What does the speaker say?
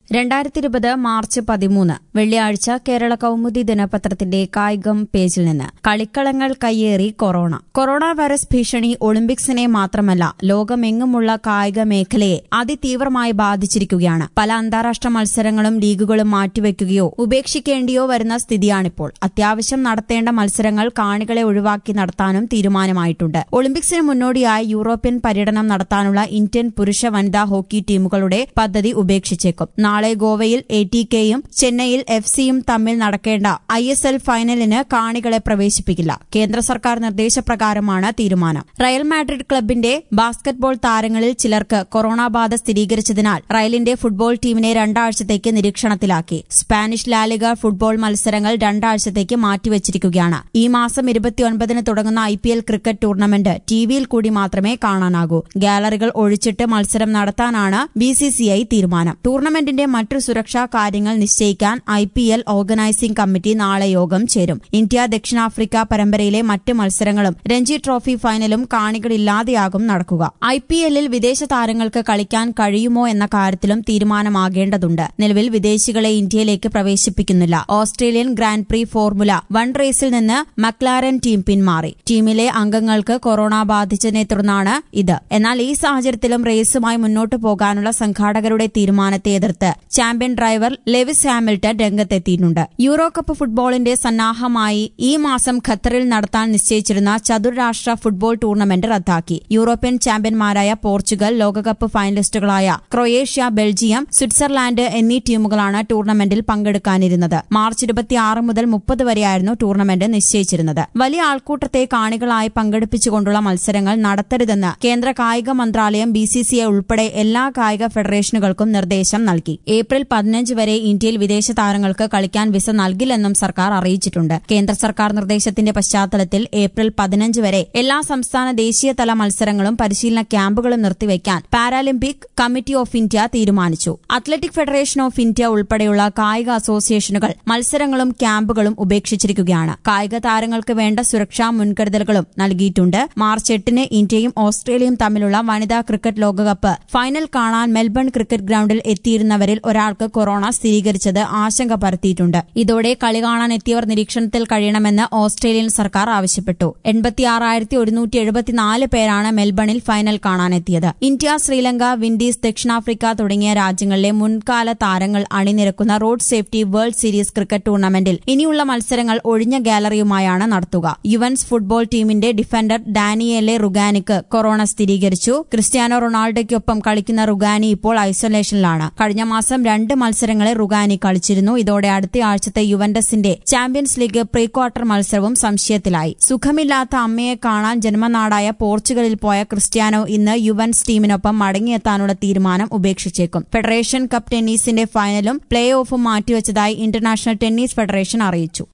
രണ്ടായിരത്തി ഇരുപത് മാർച്ച് പതിമൂന്ന് വെള്ളിയാഴ്ച കേരള കൗമുദി ദിനപത്രത്തിന്റെ കായികം പേജിൽ നിന്ന് കളിക്കളങ്ങൾ കയ്യേറി കൊറോണ കൊറോണ വൈറസ് ഭീഷണി ഒളിമ്പിക്സിനെ മാത്രമല്ല ലോകമെങ്ങുമുള്ള കായിക മേഖലയെ അതിതീവ്രമായി ബാധിച്ചിരിക്കുകയാണ് പല അന്താരാഷ്ട്ര മത്സരങ്ങളും ലീഗുകളും മാറ്റിവെക്കുകയോ ഉപേക്ഷിക്കേണ്ടിയോ വരുന്ന സ്ഥിതിയാണിപ്പോൾ അത്യാവശ്യം നടത്തേണ്ട മത്സരങ്ങൾ കാണികളെ ഒഴിവാക്കി നടത്താനും തീരുമാനമായിട്ടുണ്ട് ഒളിമ്പിക്സിന് മുന്നോടിയായി യൂറോപ്യൻ പര്യടനം നടത്താനുള്ള ഇന്ത്യൻ പുരുഷ വനിതാ ഹോക്കി ടീമുകളുടെ പദ്ധതി ഉപേക്ഷിച്ചേക്കും നാളെ ഗോവയിൽ എ ടി കെയും ചെന്നൈയിൽ എഫ് സിയും തമ്മിൽ നടക്കേണ്ട ഐ എസ് എൽ ഫൈനലിന് കാണികളെ പ്രവേശിപ്പിക്കില്ല കേന്ദ്ര സർക്കാർ നിർദ്ദേശപ്രകാരമാണ് തീരുമാനം റയൽ മാഡ്രിഡ് ക്ലബിന്റെ ബാസ്കറ്റ്ബോൾ താരങ്ങളിൽ ചിലർക്ക് കൊറോണ ബാധ സ്ഥിരീകരിച്ചതിനാൽ റയലിന്റെ ഫുട്ബോൾ ടീമിനെ രണ്ടാഴ്ചത്തേക്ക് നിരീക്ഷണത്തിലാക്കി സ്പാനിഷ് ലാലിക ഫുട്ബോൾ മത്സരങ്ങൾ രണ്ടാഴ്ചത്തേക്ക് മാറ്റിവച്ചിരിക്കുകയാണ് ഈ മാസം ഇരുപത്തിയൊൻപതിന് തുടങ്ങുന്ന I P L cricket tournament ടിവിയിൽ കൂടി മാത്രമേ കാണാനാകൂ ഗാലറികൾ ഒഴിച്ചിട്ട് മത്സരം നടത്താനാണ് ബി സി സി ഐ തീരുമാനം ടൂർണമെന്റിന്റെ മറ്റു സുരക്ഷാ കാര്യങ്ങൾ നിശ്ചയിക്കാൻ I P L organising committee നാളെ യോഗം ചേരും ഇന്ത്യ ദക്ഷിണാഫ്രിക്ക പരമ്പരയിലെ മറ്റ് മത്സരങ്ങളും രഞ്ജി ട്രോഫി ഫൈനലും കാണികളില്ലാതെയാകും നടക്കുക ഐ പി എല്ലിൽ വിദേശ താരങ്ങൾക്ക് കളിക്കാൻ കഴിയുമോ എന്ന കാര്യത്തിലും തീരുമാനമാകേണ്ടതുണ്ട് നിലവിൽ വിദേശികളെ ഇന്ത്യയിലേക്ക് പ്രവേശിപ്പിക്കുന്നില്ല Australian Grand Prix Formula One റേസിൽ നിന്ന് മക്ലാരൻ ടീം പിന്മാറി ടീമിലെ അംഗങ്ങൾക്ക് കൊറോണ ബാധിച്ചതിനെ തുടർന്നാണ് ഇത് എന്നാൽ ഈ സാഹചര്യത്തിലും റേസുമായി മുന്നോട്ടു പോകാനുള്ള സംഘാടകരുടെ തീരുമാനത്തെ എതിർത്ത് ചാമ്പ്യൻ ഡ്രൈവർ ലെവിസ് ഹാമിൽട്ടൺ രംഗത്തെത്തിയിട്ടുണ്ട് യൂറോ കപ്പ് ഫുട്ബോളിന്റെ സന്നാഹമായി ഈ മാസം ഖത്തറിൽ നടത്താൻ നിശ്ചയിച്ചിരുന്ന ചതുർരാഷ്ട്ര ഫുട്ബോൾ ടൂർണമെന്റ് റദ്ദാക്കി യൂറോപ്യൻ ചാമ്പ്യന്മാരായ പോർച്ചുഗൽ ലോകകപ്പ് ഫൈനലിസ്റ്റുകളായ ക്രൊയേഷ്യ ബെൽജിയം സ്വിറ്റ്സർലാൻഡ് എന്നീ ടീമുകളാണ് ടൂർണമെന്റിൽ പങ്കെടുക്കാനിരുന്നത് മാർച്ച് ഇരുപത്തിയാറ് മുതൽ മുപ്പത് വരെയായിരുന്നു ടൂർണമെന്റ് നിശ്ചയിച്ചിരുന്നത് വലിയ ആൾക്കൂട്ടത്തെ കാണികളായി പങ്കെടുപ്പിച്ചുകൊണ്ടുള്ള മത്സരങ്ങൾ നടത്തരുതെന്ന് കേന്ദ്ര കായിക മന്ത്രാലയം ബിസിസിഐ ഉൾപ്പെടെ എല്ലാ കായിക ഫെഡറേഷനുകൾക്കും നിർദ്ദേശം നൽകി ഏപ്രിൽ പതിനഞ്ച് വരെ ഇന്ത്യയിൽ വിദേശ താരങ്ങൾക്ക് കളിക്കാൻ വിസ നൽകില്ലെന്നും സർക്കാർ അറിയിച്ചിട്ടുണ്ട് കേന്ദ്ര സർക്കാർ നിർദ്ദേശത്തിന്റെ പശ്ചാത്തലത്തിൽ ഏപ്രിൽ പതിനഞ്ച് വരെ എല്ലാ സംസ്ഥാന ദേശീയതല മത്സരങ്ങളും പരിശീലന ക്യാമ്പുകളും നിർത്തിവെക്കാൻ പാരാലിമ്പിക് കമ്മിറ്റി ഓഫ് ഇന്ത്യ തീരുമാനിച്ചു അത്ലറ്റിക് ഫെഡറേഷൻ ഓഫ് ഇന്ത്യ ഉൾപ്പെടെയുള്ള കായിക അസോസിയേഷനുകൾ മത്സരങ്ങളും ക്യാമ്പുകളും ഉപേക്ഷിച്ചിരിക്കുകയാണ് കായിക താരങ്ങൾക്ക് വേണ്ട സുരക്ഷാ മുൻകരുതലുകളും നൽകിയിട്ടുണ്ട് മാർച്ച് എട്ടിന് ഇന്ത്യയും ഓസ്ട്രേലിയയും തമ്മിലുള്ള വനിതാ ക്രിക്കറ്റ് ലോകകപ്പ് ഫൈനൽ കാണാൻ മെൽബൺ ക്രിക്കറ്റ് ഗ്രൌണ്ടിൽ എത്തിയിരുന്നവരിൽ ഒരാൾക്ക് കൊറോണ സ്ഥിരീകരിച്ചത് ആശങ്ക പരത്തിയിട്ടുണ്ട് ഇതോടെ കളി കാണാൻ എത്തിയവർ നിരീക്ഷണത്തിൽ കഴിയണമെന്ന് ഓസ്ട്രേലിയൻ സർക്കാർ ആവശ്യപ്പെട്ടു എൺപത്തിയാറായിരത്തി ഒരുന്നൂറ്റി എഴുപത്തിനാല് പേരാണ് മെൽബണിൽ ഫൈനൽ കാണാനെത്തിയത് ഇന്ത്യ ശ്രീലങ്ക വിൻഡീസ് ദക്ഷിണാഫ്രിക്ക തുടങ്ങിയ രാജ്യങ്ങളിലെ മുൻകാല താരങ്ങൾ അണിനിരക്കുന്ന Road Safety World Series cricket ടൂർണമെന്റിൽ ഇനിയുള്ള മത്സരങ്ങൾ ഒഴിഞ്ഞ ഗാലറിയുമായാണ് നടത്തുക യുവൻസ് ഫുട്ബോൾ ടീമിന്റെ ഡിഫൻഡർ ഡാനിയേലെ റുഗാനിക്ക് കൊറോണ സ്ഥിരീകരിച്ചു ക്രിസ്ത്യാനോ റൊണാൾഡോയ്ക്കൊപ്പം കളിക്കുന്ന റുഗാനി ഇപ്പോൾ ഐസൊലേഷനിലാണ് കഴിഞ്ഞ മാസം രണ്ട് മത്സരങ്ങളിൽ റുഗാനി കളിച്ചിരുന്നു ഇതോടെ അടുത്ത ആഴ്ചത്തെ യുവന്റസിന്റെ ചാമ്പ്യൻസ് ലീഗ് പ്രീ ക്വാർട്ടർ മത്സരവും സംശയത്തിലായി സുഖമില്ലാത്ത അമ്മയെ കാണാൻ ജന്മനാടായ പോർച്ചുഗലിൽ പോയ ക്രിസ്ത്യാനോ ഇന്ന് യുവൻസ് ടീമിനൊപ്പം മടങ്ങിയെത്താനുള്ള തീരുമാനം ഉപേക്ഷിച്ചേക്കും ഫെഡറേഷൻ കപ്പ് ടെന്നീസിന്റെ ഫൈനലും പ്ലേ ഓഫും മാറ്റിവച്ചതായി ഇന്റർനാഷണൽ ടെന്നീസ് ഫെഡറേഷൻ അറിയിച്ചു